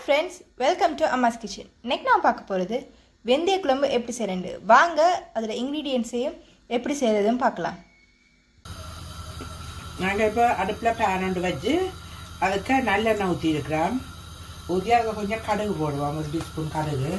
friends welcome to Amma's kitchen இன்னைக்கு நான் பார்க்க போகிறது வெந்தய குழம்பு எப்படி செய்யறது வாங்க அதில் இன்க்ரீடியன்ஸையும் எப்படி செய்கிறதுன்னு பார்க்கலாம் நாங்கள் இப்போ அடுப்பில் பேன் ஒன்று வச்சு அதுக்கு நல்லெண்ணெய் ஊற்றி இருக்கிறோம் ஊற்றி அதில் கொஞ்சம் கடுகு போடுவோம் ஒரு டீஸ்பூன் கடுகு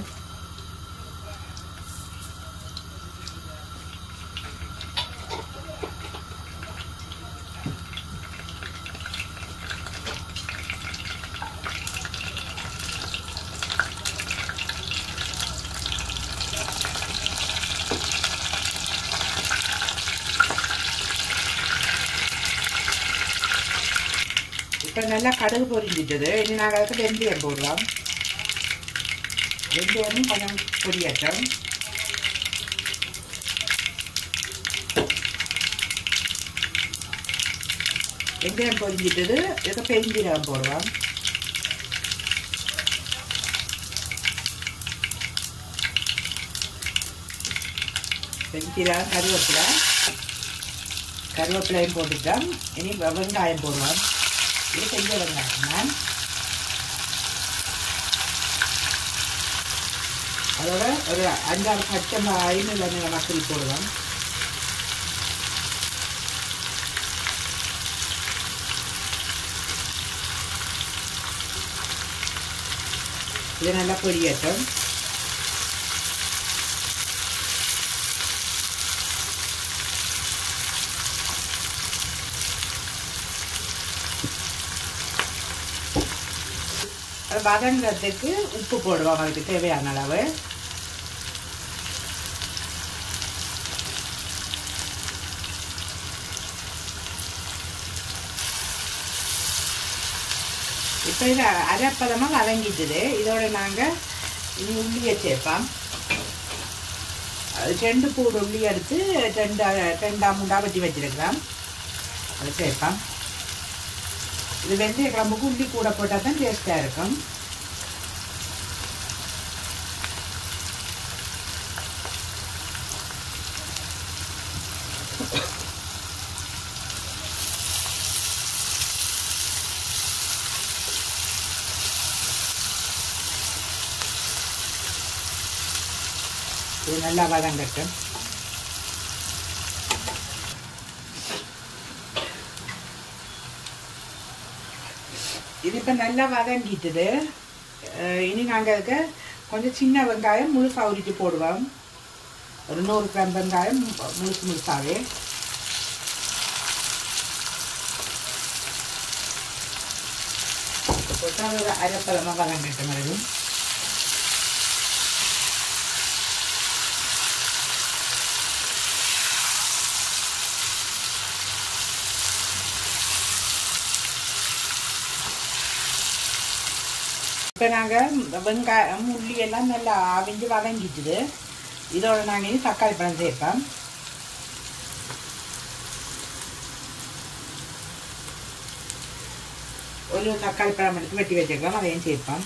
இப்போ நல்லா கடுகு பொரிஞ்சிட்டது இனி நாங்கள் அதுக்கு வெந்தயம் போடுவோம் வெந்தயமும் கொஞ்சம் பொரியட்டும் வெந்தயம் பொரிஞ்சிட்டது இதுக்கு பெருஞ்சீரகம் போடுவோம் பெருஞ்சீரகம் கருவேப்பிலை கருவேப்பிலையும் போட்டுட்டோம் இனி வெங்காயம் போடுவோம் இது பெரிய வெங்காயம் தான் அதோட ஒரு அஞ்சாறு பச்சை ஐநூறு இல்லை மக்கள் போடுவோம் இது நல்லா பொரியட்டும் அது வதங்கிறதுக்கு உப்பு போடுவோம் அதுக்கு தேவையான அளவு இப்போ இது அரைப்பதமாக வதங்கிட்டுது இதோட நாங்கள் இனி உள்ளியை சேர்ப்போம் அது ரெண்டு பூடு உள்ளி எடுத்து ரெண்டு ரெண்டா மூண்டா வெட்டி வச்சிருக்கிறோம் அது சேர்ப்போம் இது வெந்தய குழம்புக்கு உள்ளி கூட போட்டால் தான் டேஸ்ட்டாக இருக்கும் இது நல்லா வதங்கட்டும் இது இப்போ நல்லா வதங்கிட்டுது இனி நாங்கள் அதுக்கு கொஞ்சம் சின்ன வெங்காயம் முழுசாக உரித்து போடுவோம் ஒரு நூறு கிராம் வெங்காயம் முழுசு முழுசாகவே போட்டு ஒரு அரைப்பழமாக வதங்கிட்ட மாதிரி இப்போ நாங்கள் வெங்காயம் உள்ளி எல்லாம் நல்லா அவிஞ்சு வதங்கிட்டுது இதோட நாங்கள் இனி தக்காளி பழம் சேர்ப்போம் ஒரு தக்காளி பழம் எடுத்து வெட்டி வச்சுக்கலாம் அதையும் சேர்ப்போம்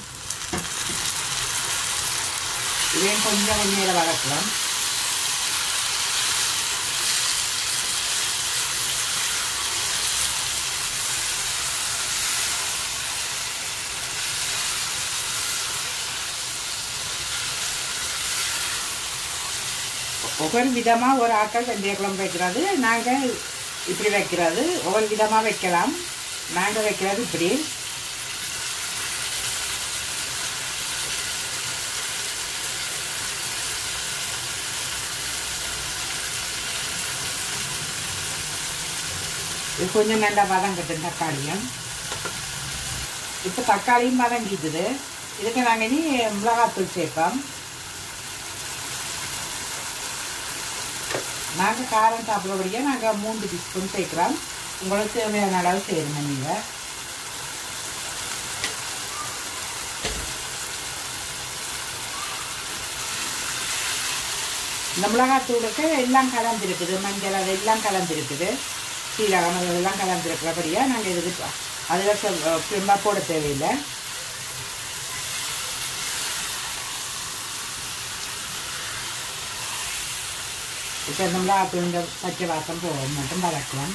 இதையும் கொஞ்சம் எண்ணெயில் வதக்கலாம் ஒவ்வொரு விதமாக ஒரு ஆட்கள் வெந்தய குழம்பு வைக்கிறது நாங்கள் இப்படி வைக்கிறது ஒவ்வொரு விதமாக வைக்கலாம் நாங்கள் வைக்கிறது இப்படி இது கொஞ்சம் நல்லா வதங்கட்டும் தக்காளியும் இப்போ தக்காளியும் வதங்கிட்டுது இதுக்கு நாங்கள் இனி மிளகாத்தூள் சேர்ப்போம் நாங்கள் காரம் சாப்பிட்றபடியே நாங்கள் மூன்று டீஸ்பூன் சேர்க்குறோம் உங்களுக்கு தேவையான அளவு செய்யணுங்க நீங்கள் இந்த மிளகாத்தூளுக்கு எல்லாம் கலந்துருக்குது மஞ்சள் அது எல்லாம் கலந்துருக்குது சீரகம் அதெல்லாம் கலந்துருக்கிறபடியாக நாங்கள் இதுக்கு அதில் திரும்ப போட தேவையில்லை இப்போ இந்த மிளகாத்தூள் இந்த பச்சை வாசம் போக மட்டும் வதக்கலாம்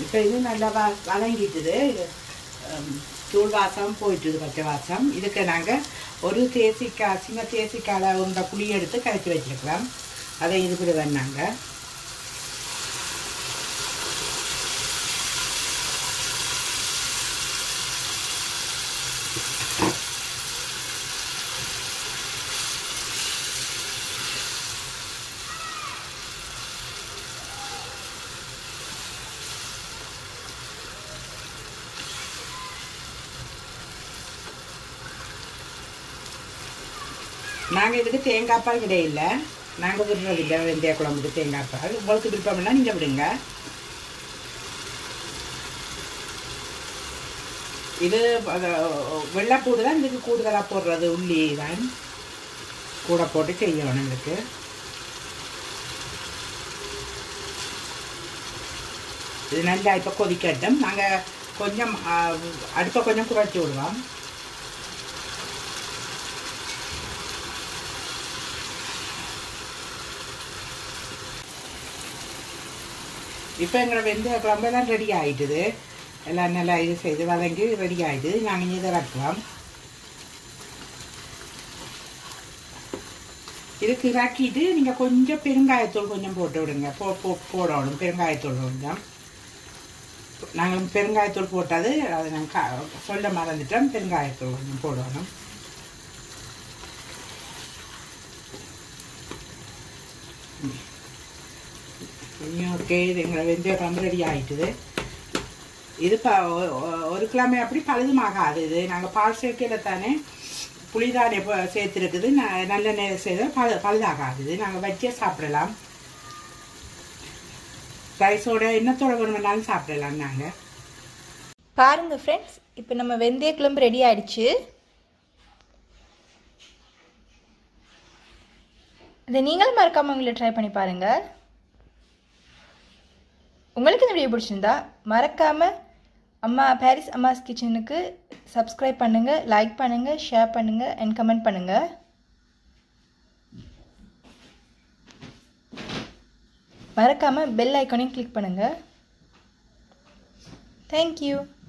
இப்போ இது நல்லா வ வதங்கிட்டுது இது ஹம், தூள் வாசம் போயிட்டுது பச்சை வாசம் இதுக்கு நாங்கள் ஒரு தேசிக்காய் சின்ன தேசிக்காயில் உண்ட புளி எடுத்து கரைச்சி வச்சிருக்கலாம் அதை இதுக்கிடுவேன் நாங்கள் நாங்கள் இதுக்கு தேங்காய் பால் கிடையில நாங்கள் விடுறதில்லை வெந்தய குழம்புக்கு தேங்காய் பால் உங்களுக்கு விருப்பம்னா நீங்கள் விடுங்க இது அது, வெள்ளைப்பூடு தான் இதுக்கு கூடுதலாக போடுறது உள்ளி தான் கூட போட்டு செய்யணும் இதுக்கு இது நல்லா இப்போ கொதிக்கட்டும் நாங்கள் கொஞ்சம் ஆ, அடுப்பை கொஞ்சம் குறைச்சி விடுவோம் இப்போ எங்களோட வெந்தய குழம்பு எல்லாம் ரெடி ஆயிட்டுது எல்லாம் நல்லா இது செய்து வதங்கி ரெடி ஆயிடுது நாங்கள் இனி இதை வைக்கலாம் இதுக்கு இறக்கிட்டு நீங்கள் கொஞ்சம் பெருங்காயத்தூள் கொஞ்சம் போட்டு விடுங்க போ போ- போடணும் பெருங்காயத்தூள் கொஞ்சம் நாங்கள் பெருங்காயத்தூள் போட்டது அதை நாங்கள் கா- சொல்ல மறந்துட்டோம் பெருங்காயத்தூள் கொஞ்சம் போடணும் ஓகே இது எங்களை வெந்தய குழம்பு ரெடி ஆயிட்டுது இது ப ஒ- ஒ- ஒரு கிழமை அப்படி பழுதுமாகாது இது நாங்கள் பால் சேர்க்கையில தானே புளிதானே இப்போ சேர்த்துருக்குது ந- நல்ல நேரம் செய்த பழு பழுதாகாது இது நாங்கள் வச்சே சாப்பிடலாம் ரைஸோட என்னத்தோட வேணுமென்னாலும் சாப்பிடலாம் நாங்கள் பாருங்க ஃப்ரெண்ட்ஸ் இப்போ நம்ம வெந்தய குழம்பு ரெடி ஆயிடுச்சு இதை நீங்களும் மறக்காம உங்களை ட்ரை பண்ணி பாருங்க உங்களுக்கு இந்த வீடியோ பிடிச்சிருந்தா மறக்காம அம்மா பாரிஸ் அம்மாஸ் கிச்சனுக்கு சப்ஸ்கிரைப் பண்ணுங்க லைக் பண்ணுங்க ஷேர் பண்ணுங்க அண்ட் கமெண்ட் பண்ணுங்க மறக்காம பெல் ஐக்கானையும் கிளிக் பண்ணுங்க தேங்க்யூ